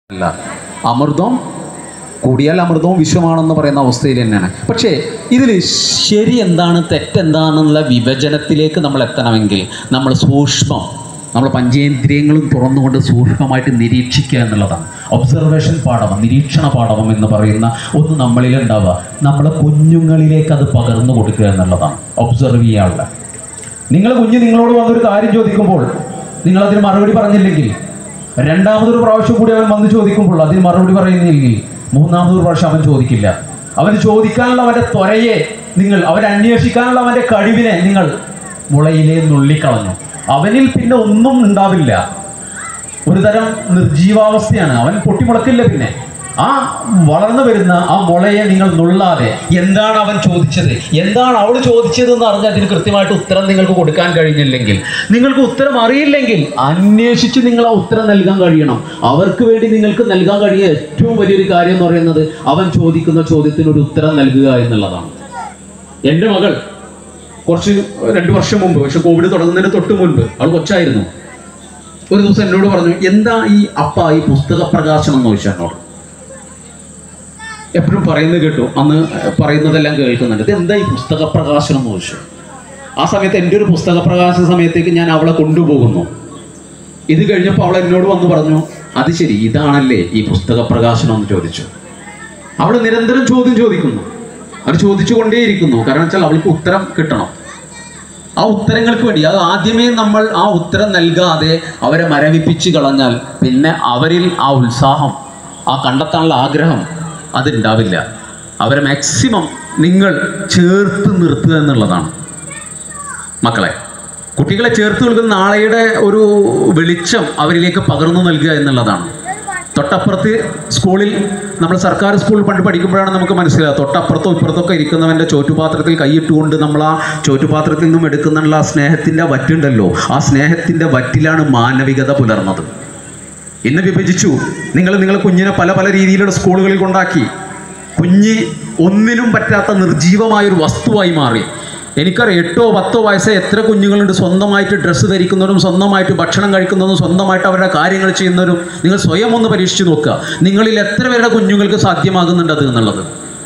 അല്ല അമൃതം കൂടിയാൽ അമൃതവും വിശ്വമാണെന്ന് പറയുന്ന അവസ്ഥയിൽ തന്നെയാണ് പക്ഷേ ഇതിൽ ശരി എന്താണ് തെറ്റെന്താണെന്നുള്ള വിഭജനത്തിലേക്ക് നമ്മൾ എത്തണമെങ്കിൽ നമ്മൾ സൂക്ഷ്മം നമ്മൾ പഞ്ചേന്ദ്രിയങ്ങളും തുറന്നുകൊണ്ട് സൂക്ഷ്മമായിട്ട് നിരീക്ഷിക്കുക എന്നുള്ളതാണ് ഒബ്സർവേഷൻ പാഠവം നിരീക്ഷണ പാഠവം എന്ന് പറയുന്ന ഒന്ന് നമ്മളിൽ ഉണ്ടാവുക നമ്മളെ കുഞ്ഞുങ്ങളിലേക്ക് അത് പകർന്നു കൊടുക്കുക എന്നുള്ളതാണ് ഒബ്സർവ് ചെയ്യാനുള്ള നിങ്ങൾ കുഞ്ഞ് നിങ്ങളോട് വന്നൊരു കാര്യം ചോദിക്കുമ്പോൾ നിങ്ങൾ അതിന് മറുപടി പറഞ്ഞില്ലെങ്കിൽ രണ്ടാമതൊരു പ്രാവശ്യം കൂടി അവൻ വന്ന് ചോദിക്കുമ്പോൾ അതിന് മറുപടി പറയുന്നില്ലെങ്കിൽ മൂന്നാമതൊരു പ്രാവശ്യം അവൻ ചോദിക്കില്ല അവന് ചോദിക്കാനുള്ള അവൻ്റെ ത്വരയെ നിങ്ങൾ അവൻ അന്വേഷിക്കാനുള്ള അവൻ്റെ കഴിവിനെ നിങ്ങൾ മുളയിലെ നുള്ളിക്കളഞ്ഞു അവനിൽ പിന്നെ ഒന്നും ഉണ്ടാവില്ല ഒരു തരം നിർജീവാവസ്ഥയാണ് അവൻ പൊട്ടിമുളക്കില്ല പിന്നെ ആ വളർന്നു വരുന്ന ആ മുളയെ നിങ്ങൾ നുള്ളാതെ എന്താണ് അവൻ ചോദിച്ചത് എന്താണ് അവൾ ചോദിച്ചത് എന്ന് അറിഞ്ഞാൽ അതിന് കൃത്യമായിട്ട് ഉത്തരം നിങ്ങൾക്ക് കൊടുക്കാൻ കഴിഞ്ഞില്ലെങ്കിൽ നിങ്ങൾക്ക് ഉത്തരം അറിയില്ലെങ്കിൽ അന്വേഷിച്ച് നിങ്ങൾ ആ ഉത്തരം നൽകാൻ കഴിയണം അവർക്ക് വേണ്ടി നിങ്ങൾക്ക് നൽകാൻ കഴിയുന്ന ഏറ്റവും വലിയൊരു കാര്യം എന്ന് പറയുന്നത് അവൻ ചോദിക്കുന്ന ചോദ്യത്തിന് ഒരു ഉത്തരം നൽകുക എന്നുള്ളതാണ് എൻ്റെ മകൾ കുറച്ച് രണ്ട് വർഷം മുമ്പ് പക്ഷെ കോവിഡ് തുടങ്ങുന്നതിന് തൊട്ട് മുൻപ് അവൾ കൊച്ചായിരുന്നു ഒരു ദിവസം എന്നോട് പറഞ്ഞു എന്താ ഈ അപ്പ ഈ പുസ്തക പ്രകാശനം എന്ന് ചോദിച്ചു എന്നോട് എപ്പോഴും പറയുന്നത് കേട്ടു അന്ന് പറയുന്നതെല്ലാം കേൾക്കുന്നുണ്ട് ഇത് എന്താ ഈ പുസ്തക പ്രകാശനം എന്ന് ചോദിച്ചു ആ സമയത്ത് എൻ്റെ ഒരു പുസ്തക പ്രകാശന സമയത്തേക്ക് ഞാൻ അവളെ കൊണ്ടുപോകുന്നു ഇത് കഴിഞ്ഞപ്പോൾ അവൾ എന്നോട് വന്ന് പറഞ്ഞു അത് ശരി ഇതാണല്ലേ ഈ പുസ്തക പ്രകാശനം എന്ന് ചോദിച്ചു അവൾ നിരന്തരം ചോദ്യം ചോദിക്കുന്നു അവർ ചോദിച്ചുകൊണ്ടേയിരിക്കുന്നു കാരണം വെച്ചാൽ അവൾക്ക് ഉത്തരം കിട്ടണം ആ ഉത്തരങ്ങൾക്ക് വേണ്ടി അത് ആദ്യമേ നമ്മൾ ആ ഉത്തരം നൽകാതെ അവരെ മരവിപ്പിച്ച് കളഞ്ഞാൽ പിന്നെ അവരിൽ ആ ഉത്സാഹം ആ കണ്ടെത്താനുള്ള ആഗ്രഹം അതുണ്ടാവില്ല അവരെ മാക്സിമം നിങ്ങൾ ചേർത്ത് നിർത്തുക എന്നുള്ളതാണ് മക്കളെ കുട്ടികളെ ചേർത്ത് നൽകുന്ന നാളെയുടെ ഒരു വെളിച്ചം അവരിലേക്ക് പകർന്നു നൽകുക എന്നുള്ളതാണ് തൊട്ടപ്പുറത്ത് സ്കൂളിൽ നമ്മൾ സർക്കാർ സ്കൂളിൽ പണ്ട് പഠിക്കുമ്പോഴാണ് നമുക്ക് മനസ്സിലാകുക തൊട്ടപ്പുറത്തോ ഇപ്പുറത്തൊക്കെ ഇരിക്കുന്നവൻ്റെ ചോറ്റുപാത്രത്തിൽ കൈയിട്ടുകൊണ്ട് നമ്മൾ ആ ചോറ്റുപാത്രത്തിൽ നിന്നും എടുക്കുന്നുള്ള ആ സ്നേഹത്തിൻ്റെ വറ്റുണ്ടല്ലോ ആ സ്നേഹത്തിൻ്റെ വറ്റിലാണ് മാനവികത പുലർന്നത് ഇന്ന് വിഭജിച്ചു നിങ്ങൾ നിങ്ങളെ കുഞ്ഞിനെ പല പല രീതിയിലുള്ള സ്കൂളുകളിൽ കൊണ്ടാക്കി കുഞ്ഞ് ഒന്നിനും പറ്റാത്ത നിർജീവമായൊരു വസ്തുവായി മാറി എനിക്കറിയാം എട്ടോ പത്തോ വയസ്സേ എത്ര കുഞ്ഞുങ്ങളുണ്ട് സ്വന്തമായിട്ട് ഡ്രസ്സ് ധരിക്കുന്നവരും സ്വന്തമായിട്ട് ഭക്ഷണം കഴിക്കുന്നവരും സ്വന്തമായിട്ട് അവരുടെ കാര്യങ്ങൾ ചെയ്യുന്നവരും നിങ്ങൾ സ്വയം ഒന്ന് പരീക്ഷിച്ച് നോക്കുക നിങ്ങളിൽ എത്ര പേരുടെ കുഞ്ഞുങ്ങൾക്ക് സാധ്യമാകുന്നുണ്ട് അത് എന്നുള്ളത്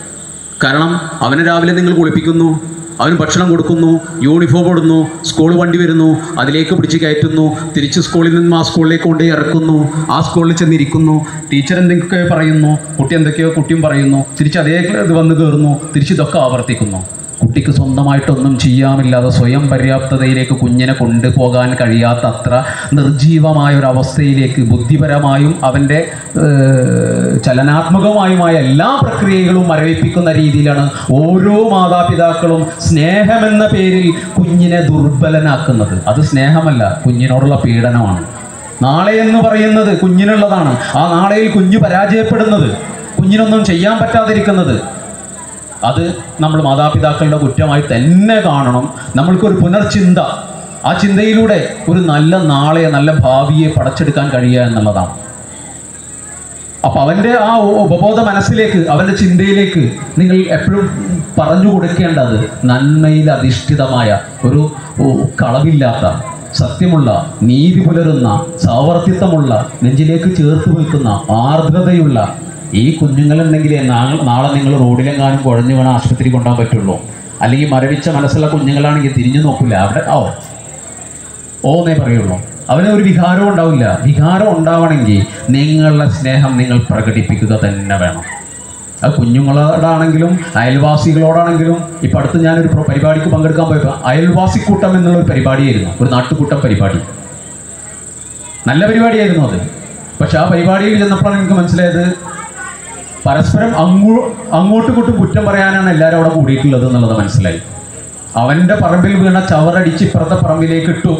കാരണം അവനെ രാവിലെ നിങ്ങൾ കുളിപ്പിക്കുന്നു അവന് ഭക്ഷണം കൊടുക്കുന്നു യൂണിഫോം ഇടുന്നു സ്കൂൾ വണ്ടി വരുന്നു അതിലേക്ക് പിടിച്ച് കയറ്റുന്നു തിരിച്ച് സ്കൂളിൽ നിന്നും ആ സ്കൂളിലേക്ക് കൊണ്ടുപോയി ഇറക്കുന്നു ആ സ്കൂളിൽ ചെന്നിരിക്കുന്നു ടീച്ചർ എന്തൊക്കെയോ പറയുന്നു കുട്ടി എന്തൊക്കെയോ കുട്ടിയും പറയുന്നു തിരിച്ച് അതേ ഇത് വന്ന് കയറുന്നു തിരിച്ച് ഇതൊക്കെ ആവർത്തിക്കുന്നു കുട്ടിക്ക് സ്വന്തമായിട്ടൊന്നും ചെയ്യാമില്ലാതെ സ്വയം പര്യാപ്തതയിലേക്ക് കുഞ്ഞിനെ കൊണ്ടുപോകാൻ കഴിയാത്ത അത്ര നിർജീവമായ ഒരു അവസ്ഥയിലേക്ക് ബുദ്ധിപരമായും അവൻ്റെ ഏഹ്, ചലനാത്മകമായുമായ എല്ലാ പ്രക്രിയകളും മരവിപ്പിക്കുന്ന രീതിയിലാണ് ഓരോ മാതാപിതാക്കളും സ്നേഹമെന്ന പേരിൽ കുഞ്ഞിനെ ദുർബലനാക്കുന്നത് അത് സ്നേഹമല്ല കുഞ്ഞിനോടുള്ള പീഡനമാണ് നാളെ എന്ന് പറയുന്നത് കുഞ്ഞിനുള്ളതാണ് ആ നാളെയിൽ കുഞ്ഞ് പരാജയപ്പെടുന്നത് കുഞ്ഞിനൊന്നും ചെയ്യാൻ പറ്റാതിരിക്കുന്നത് അത് നമ്മൾ മാതാപിതാക്കളുടെ കുറ്റമായി തന്നെ കാണണം നമ്മൾക്കൊരു പുനർചിന്ത ആ ചിന്തയിലൂടെ ഒരു നല്ല നാളെ നല്ല ഭാവിയെ പടച്ചെടുക്കാൻ കഴിയുക എന്നുള്ളതാണ് അപ്പൊ അവന്റെ ആ ഉപബോധ മനസ്സിലേക്ക് അവന്റെ ചിന്തയിലേക്ക് നിങ്ങൾ എപ്പോഴും പറഞ്ഞു കൊടുക്കേണ്ടത് നന്മയിൽ അധിഷ്ഠിതമായ ഒരു ഓ, കളവില്ലാത്ത സത്യമുള്ള നീതി പുലരുന്ന സാവർത്തിത്വമുള്ള നെഞ്ചിലേക്ക് ചേർത്ത് നിൽക്കുന്ന ആർദ്രതയുള്ള ഈ കുഞ്ഞുങ്ങളുണ്ടെങ്കിലേ നാളെ നാളെ നിങ്ങൾ റോഡിലെങ്ങാനും കുഴഞ്ഞു വീണ ആശുപത്രി കൊണ്ടുപോകാൻ പറ്റുള്ളൂ അല്ലെങ്കിൽ മരവിച്ച മനസ്സുള്ള കുഞ്ഞുങ്ങളാണെങ്കിൽ തിരിഞ്ഞു നോക്കില്ല അവിടെ ഓ ഓ എന്നേ പറയുള്ളൂ അവന് ഒരു വികാരവും ഉണ്ടാവില്ല വികാരം ഉണ്ടാവണമെങ്കിൽ നിങ്ങളുടെ സ്നേഹം നിങ്ങൾ പ്രകടിപ്പിക്കുക തന്നെ വേണം അത് കുഞ്ഞുങ്ങളോടാണെങ്കിലും അയൽവാസികളോടാണെങ്കിലും ഇപ്പം അടുത്ത് ഞാനൊരു പ്ര- പരിപാടിക്ക് പങ്കെടുക്കാൻ പോയപ്പോൾ അയൽവാസിക്കൂട്ടം എന്നുള്ള ഒരു പരിപാടിയായിരുന്നു ഒരു നാട്ടുകൂട്ടം പരിപാടി നല്ല പരിപാടിയായിരുന്നു അത് പക്ഷെ ആ പരിപാടിയിൽ ചെന്നപ്പോഴാണ് എനിക്ക് മനസ്സിലായത് പരസ്പരം അങ്ങോ അങ്ങോട്ടും ഇങ്ങോട്ടും കുറ്റം പറയാനാണ് എല്ലാവരും അവിടെ കൂടിയിട്ടുള്ളത് എന്നുള്ളത് മനസ്സിലായി അവൻ്റെ പറമ്പിൽ വീണ ചവറടിച്ച് ഇപ്പുറത്തെ പറമ്പിലേക്ക് ഇട്ടു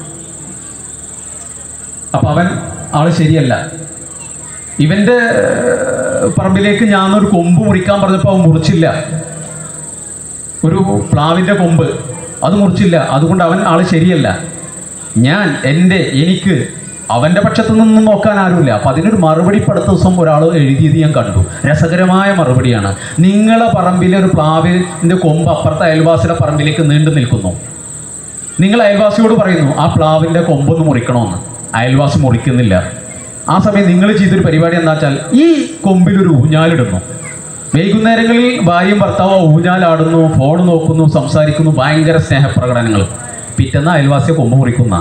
അപ്പം അവൻ ആള് ശരിയല്ല ഇവൻ്റെ ഏർ, പറമ്പിലേക്ക് ഞാനൊരു കൊമ്പ് മുറിക്കാൻ പറഞ്ഞപ്പോൾ അവൻ മുറിച്ചില്ല ഒരു പ്ലാവിൻ്റെ കൊമ്പ് അത് മുറിച്ചില്ല അതുകൊണ്ട് അവൻ ആള് ശരിയല്ല ഞാൻ എൻ്റെ എനിക്ക് അവൻ്റെ പക്ഷത്തു നിന്നും നോക്കാൻ ആരുമില്ല അപ്പം അതിനൊരു മറുപടി ഇപ്പം അടുത്ത ദിവസം ഒരാൾ എഴുതിയത് ഞാൻ കണ്ടു രസകരമായ മറുപടിയാണ് നിങ്ങളെ പറമ്പിലെ ഒരു പ്ലാവിൻ്റെ കൊമ്പ് അപ്പുറത്തെ അയൽവാസിയുടെ പറമ്പിലേക്ക് നീണ്ടു നിൽക്കുന്നു നിങ്ങൾ അയൽവാസിയോട് പറയുന്നു ആ പ്ലാവിൻ്റെ കൊമ്പൊന്ന് മുറിക്കണമെന്ന് അയൽവാസി മുറിക്കുന്നില്ല ആ സമയം നിങ്ങൾ ചെയ്തൊരു പരിപാടി എന്താ വെച്ചാൽ ഈ കൊമ്പിലൊരു ഊഞ്ഞാലിടുന്നു വൈകുന്നേരങ്ങളിൽ ഭാര്യയും ഭർത്താവും ഊഞ്ഞാലാടുന്നു ഫോൺ നോക്കുന്നു സംസാരിക്കുന്നു ഭയങ്കര സ്നേഹപ്രകടനങ്ങൾ പിറ്റെന്ന് അയൽവാസിയെ കൊമ്പ് മുറിക്കുന്ന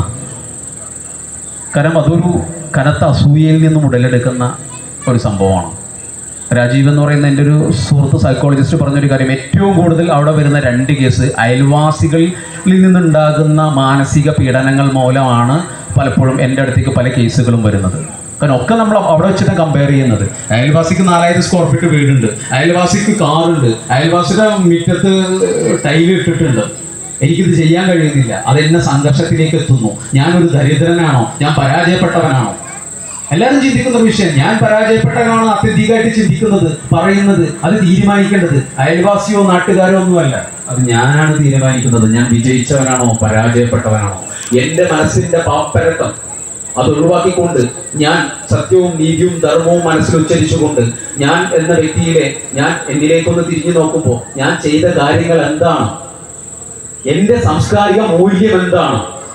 കാരണം അതൊരു കനത്ത അസൂയയിൽ നിന്നും ഉടലെടുക്കുന്ന ഒരു സംഭവമാണ് രാജീവ് എന്ന് പറയുന്ന എൻ്റെ ഒരു സുഹൃത്ത് സൈക്കോളജിസ്റ്റ് പറഞ്ഞൊരു കാര്യം ഏറ്റവും കൂടുതൽ അവിടെ വരുന്ന രണ്ട് കേസ് അയൽവാസികളിൽ നിന്നുണ്ടാകുന്ന മാനസിക പീഡനങ്ങൾ മൂലമാണ് പലപ്പോഴും എൻ്റെ അടുത്തേക്ക് പല കേസുകളും വരുന്നത് കാരണം ഒക്കെ നമ്മൾ അവിടെ വെച്ചിട്ട് കമ്പയർ ചെയ്യുന്നത് അയൽവാസിക്ക് നാലായിരം സ്ക്വയർ ഫീറ്റ് വീടുണ്ട് അയൽവാസിക്ക് കാറുണ്ട് അയൽവാസിയുടെ മുറ്റത്ത് ടൈല് ഇട്ടിട്ടുണ്ട് എനിക്കിത് ചെയ്യാൻ കഴിയുന്നില്ല അതെന്നെ സംഘർഷത്തിലേക്ക് എത്തുന്നു ഞാനൊരു ദരിദ്രനാണോ ഞാൻ പരാജയപ്പെട്ടവനാണോ എല്ലാവരും ചിന്തിക്കുന്ന ഒരു വിഷയം ഞാൻ പരാജയപ്പെട്ടവനാണോ അത്യന്തികമായിട്ട് ചിന്തിക്കുന്നത് പറയുന്നത് അത് തീരുമാനിക്കേണ്ടത് അയൽവാസിയോ നാട്ടുകാരോ ഒന്നുമല്ല അത് ഞാനാണ് തീരുമാനിക്കുന്നത് ഞാൻ വിജയിച്ചവനാണോ പരാജയപ്പെട്ടവനാണോ എന്റെ മനസ്സിന്റെ പാപ്പരക്കം അത് ഒഴിവാക്കിക്കൊണ്ട് ഞാൻ സത്യവും നീതിയും ധർമ്മവും മനസ്സിൽ ഉച്ചരിച്ചുകൊണ്ട് ഞാൻ എന്ന വ്യക്തിയിലെ ഞാൻ എന്നിലേക്കൊന്ന് തിരിഞ്ഞു നോക്കുമ്പോൾ ഞാൻ ചെയ്ത കാര്യങ്ങൾ എന്താണ് എന്റെ സാംസ്കാരിക മൂല്യം എന്താണ്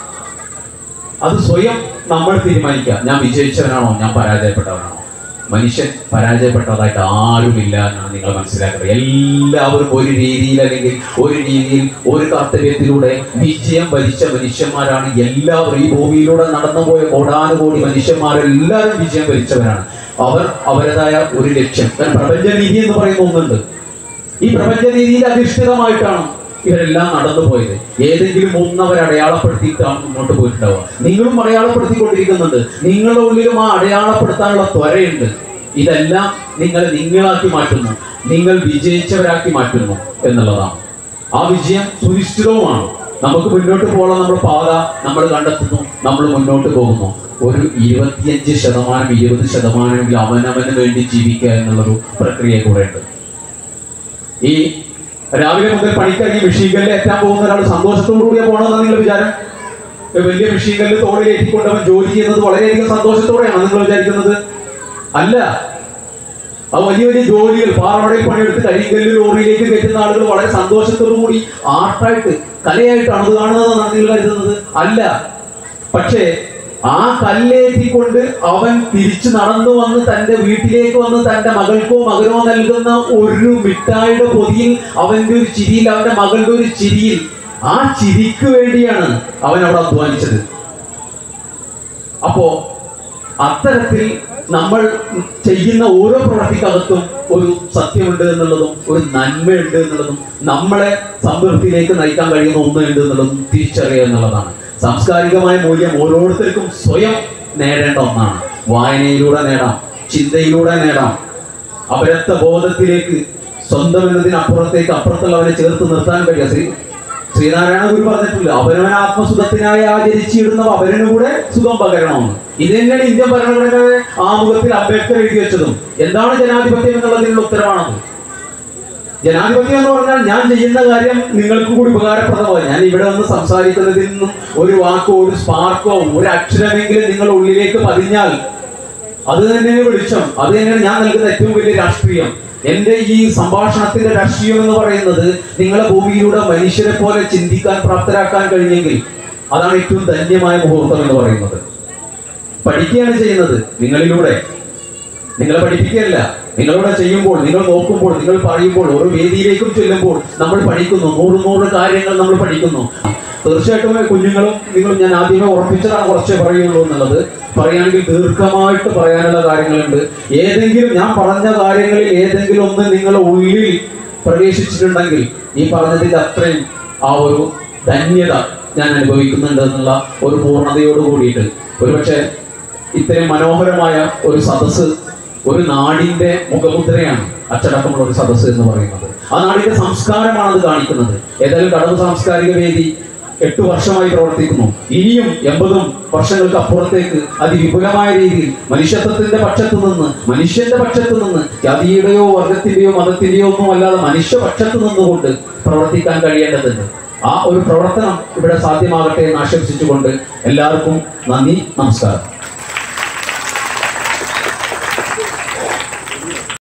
അത് സ്വയം നമ്മൾ തീരുമാനിക്കുക ഞാൻ വിജയിച്ചവനാണോ ഞാൻ പരാജയപ്പെട്ടവനാണോ മനുഷ്യൻ പരാജയപ്പെട്ടതായിട്ട് ആരുമില്ല എന്നാണ് നിങ്ങൾ മനസ്സിലാക്കുന്നത് എല്ലാവരും ഒരു രീതിയിൽ അല്ലെങ്കിൽ ഒരു രീതിയിൽ ഒരു കർത്തവ്യത്തിലൂടെ വിജയം വരിച്ച മനുഷ്യന്മാരാണ് എല്ലാവരും ഈ ഭൂമിയിലൂടെ നടന്നുപോയ കോടാനുകോടി മനുഷ്യന്മാരെല്ലാവരും വിജയം വരിച്ചവരാണ് അവർ അവരുടേതായ ഒരു ലക്ഷ്യം കാരണം പ്രപഞ്ച നീതി എന്ന് പറയുന്ന ഒന്നുണ്ട് ഈ പ്രപഞ്ച രീതിയിൽ അധിഷ്ഠിതമായിട്ടാണ് ഇവരെല്ലാം നടന്നു പോയത് ഏതെങ്കിലും ഒന്ന് അവർ അടയാളപ്പെടുത്തിയിട്ടാണ് മുന്നോട്ട് പോയിട്ടുണ്ടാവുക നിങ്ങളും അടയാളപ്പെടുത്തിക്കൊണ്ടിരിക്കുന്നുണ്ട് നിങ്ങളുടെ ഉള്ളിലും ആ അടയാളപ്പെടുത്താനുള്ള ത്വരയുണ്ട് ഇതെല്ലാം നിങ്ങളെ നിങ്ങളാക്കി മാറ്റുന്നു നിങ്ങൾ വിജയിച്ചവരാക്കി മാറ്റുന്നു എന്നുള്ളതാണ് ആ വിജയം സുനിശ്ചിതവുമാണ് നമുക്ക് മുന്നോട്ട് പോകാൻ നമ്മുടെ പാത നമ്മൾ കണ്ടെത്തുന്നു നമ്മൾ മുന്നോട്ട് പോകുന്നു ഒരു ഇരുപത്തിയഞ്ച് ശതമാനം ഇരുപത് ശതമാനമെങ്കിലും അവനവന് വേണ്ടി ജീവിക്കുക എന്നുള്ളൊരു പ്രക്രിയ കൂടെ ഉണ്ട് ഈ രാവിലെ മുതൽ പണിക്കിറങ്ങി മെഷീൻ കല്ല് എത്താൻ പോകുന്ന ഒരാൾ സന്തോഷത്തോടു കൂടിയാ പോകണമെന്ന് നിങ്ങൾ വിചാരം ഒരു വലിയ മെഷീൻ കല്ല് തോളിലേറ്റിക്കൊണ്ട് അവൻ ജോലി ചെയ്യുന്നത് വളരെയധികം സന്തോഷത്തോടെയാണ് നിങ്ങൾ വിചാരിക്കുന്നത് അല്ല ആ വലിയ വലിയ ജോലികൾ പാറമടയിൽ പണിയെടുത്ത് കരിങ്കല്ല് ലോറിയിലേക്ക് കയറ്റുന്ന ആളുകൾ വളരെ സന്തോഷത്തോടു കൂടി ആർട്ടായിട്ട് കലയായിട്ടാണ് അത് കാണുന്നതെന്നാണ് നിങ്ങൾ കരുതുന്നത് അല്ല പക്ഷേ ആ കല്ലേറ്റിക്കൊണ്ട് അവൻ തിരിച്ചു നടന്നു വന്ന് തന്റെ വീട്ടിലേക്ക് വന്ന് തന്റെ മകൾക്കോ മകനോ നൽകുന്ന ഒരു മിഠായിയുടെ പൊതിയിൽ അവന്റെ ഒരു ചിരിയിൽ അവന്റെ മകളുടെ ഒരു ചിരിയിൽ ആ ചിരിക്ക് വേണ്ടിയാണ് അവൻ അവിടെ അധ്വാനിച്ചത് അപ്പോ അത്തരത്തിൽ നമ്മൾ ചെയ്യുന്ന ഓരോ പ്രവർത്തിക്കകത്തും ഒരു സത്യമുണ്ട് എന്നുള്ളതും ഒരു നന്മയുണ്ട് എന്നുള്ളതും നമ്മളെ സംതൃപ്തിയിലേക്ക് നയിക്കാൻ കഴിയുന്ന ഒന്നുണ്ട് എന്നുള്ളതും തിരിച്ചറിയുക എന്നുള്ളതാണ് സാംസ്കാരികമായ മൂല്യം ഓരോരുത്തർക്കും സ്വയം നേടേണ്ട ഒന്നാണ് വായനയിലൂടെ നേടാം ചിന്തയിലൂടെ നേടാം അപരത്വ ബോധത്തിലേക്ക് സ്വന്തം എന്നതിനപ്പുറത്തേക്ക് അപ്പുറത്തുള്ളവരെ ചേർത്ത് നിർത്താൻ കഴിയുക ശ്രീ ശ്രീനാരായണ ഗുരു പറഞ്ഞിട്ടില്ല അവനവൻ ആത്മസുഖത്തിനായി ആചരിച്ചിടുന്ന അവരന് കൂടെ സുഖം പകരണമെന്ന് ഇത് തന്നെയാണ് ഇന്ത്യൻ ഭരണഘടനയുടെ ആമുഖത്തിൽ അംബേദ്കർ എഴുതി വെച്ചതും എന്താണ് ജനാധിപത്യം എന്നുള്ളതിനുള്ള ഉത്തരവാണത് ജനാധിപത്യം എന്ന് പറഞ്ഞാൽ ഞാൻ ചെയ്യുന്ന കാര്യം നിങ്ങൾക്ക് കൂടി ഉപകാരപ്രദമായി ഞാൻ ഇവിടെ വന്ന് സംസാരിക്കുന്നതിൽ നിന്നും ഒരു വാക്കോ ഒരു സ്പാർക്കോ ഒരു അക്ഷരമെങ്കിലും നിങ്ങളുടെ ഉള്ളിലേക്ക് പതിഞ്ഞാൽ അത് തന്നെയാണ് വെളിച്ചം അത് തന്നെയാണ് ഞാൻ നൽകുന്ന ഏറ്റവും വലിയ രാഷ്ട്രീയം എന്റെ ഈ സംഭാഷണത്തിന്റെ രാഷ്ട്രീയം എന്ന് പറയുന്നത് നിങ്ങളെ ഭൂമിയിലൂടെ മനുഷ്യരെ പോലെ ചിന്തിക്കാൻ പ്രാപ്തരാക്കാൻ കഴിഞ്ഞെങ്കിൽ അതാണ് ഏറ്റവും ധന്യമായ മുഹൂർത്തം എന്ന് പറയുന്നത് പഠിക്കുകയാണ് ചെയ്യുന്നത് നിങ്ങളിലൂടെ നിങ്ങളെ പഠിപ്പിക്കുകയല്ല നിങ്ങളോട് ചെയ്യുമ്പോൾ നിങ്ങൾ നോക്കുമ്പോൾ നിങ്ങൾ പറയുമ്പോൾ ഓരോ വേദിയിലേക്കും ചെല്ലുമ്പോൾ നമ്മൾ പഠിക്കുന്നു നൂറ് നൂറ് കാര്യങ്ങൾ നമ്മൾ പഠിക്കുന്നു തീർച്ചയായിട്ടും കുഞ്ഞുങ്ങളും നിങ്ങളും ഞാൻ ആദ്യമേ ഉറപ്പിച്ചതാണ് കുറച്ചേ പറയുള്ളൂ എന്നുള്ളത് പറയുകയാണെങ്കിൽ ദീർഘമായിട്ട് പറയാനുള്ള കാര്യങ്ങളുണ്ട് ഏതെങ്കിലും ഞാൻ പറഞ്ഞ കാര്യങ്ങളിൽ ഏതെങ്കിലും ഒന്ന് നിങ്ങളുടെ ഉള്ളിൽ പ്രവേശിച്ചിട്ടുണ്ടെങ്കിൽ ഈ പറഞ്ഞതിന്റെ അത്രയും ആ ഒരു ധന്യത ഞാൻ അനുഭവിക്കുന്നുണ്ട് എന്നുള്ള ഒരു പൂർണ്ണതയോട് കൂടിയിട്ട് ഒരുപക്ഷെ ഇത്രയും മനോഹരമായ ഒരു സദസ്സ് ഒരു നാടിന്റെ മുഖമുദ്രയാണ് അച്ചടക്കമുള്ള ഒരു സദസ്സ് എന്ന് പറയുന്നത് ആ നാടിന്റെ സംസ്കാരമാണ് അത് കാണിക്കുന്നത് ഏതായാലും കടവ് സാംസ്കാരിക വേദി എട്ട് വർഷമായി പ്രവർത്തിക്കുന്നു ഇനിയും എൺപതും വർഷങ്ങൾക്ക് അപ്പുറത്തേക്ക് അതിവിപുലമായ രീതിയിൽ മനുഷ്യത്വത്തിന്റെ പക്ഷത്തു നിന്ന് മനുഷ്യന്റെ പക്ഷത്തു നിന്ന് ജാതിയുടെയോ വർഗത്തിന്റെയോ മതത്തിന്റെയോ ഒന്നും അല്ലാതെ മനുഷ്യപക്ഷത്ത് നിന്നുകൊണ്ട് പ്രവർത്തിക്കാൻ കഴിയേണ്ടതുണ്ട് ആ ഒരു പ്രവർത്തനം ഇവിടെ സാധ്യമാകട്ടെ എന്ന് ആശംസിച്ചുകൊണ്ട് എല്ലാവർക്കും നന്ദി നമസ്കാരം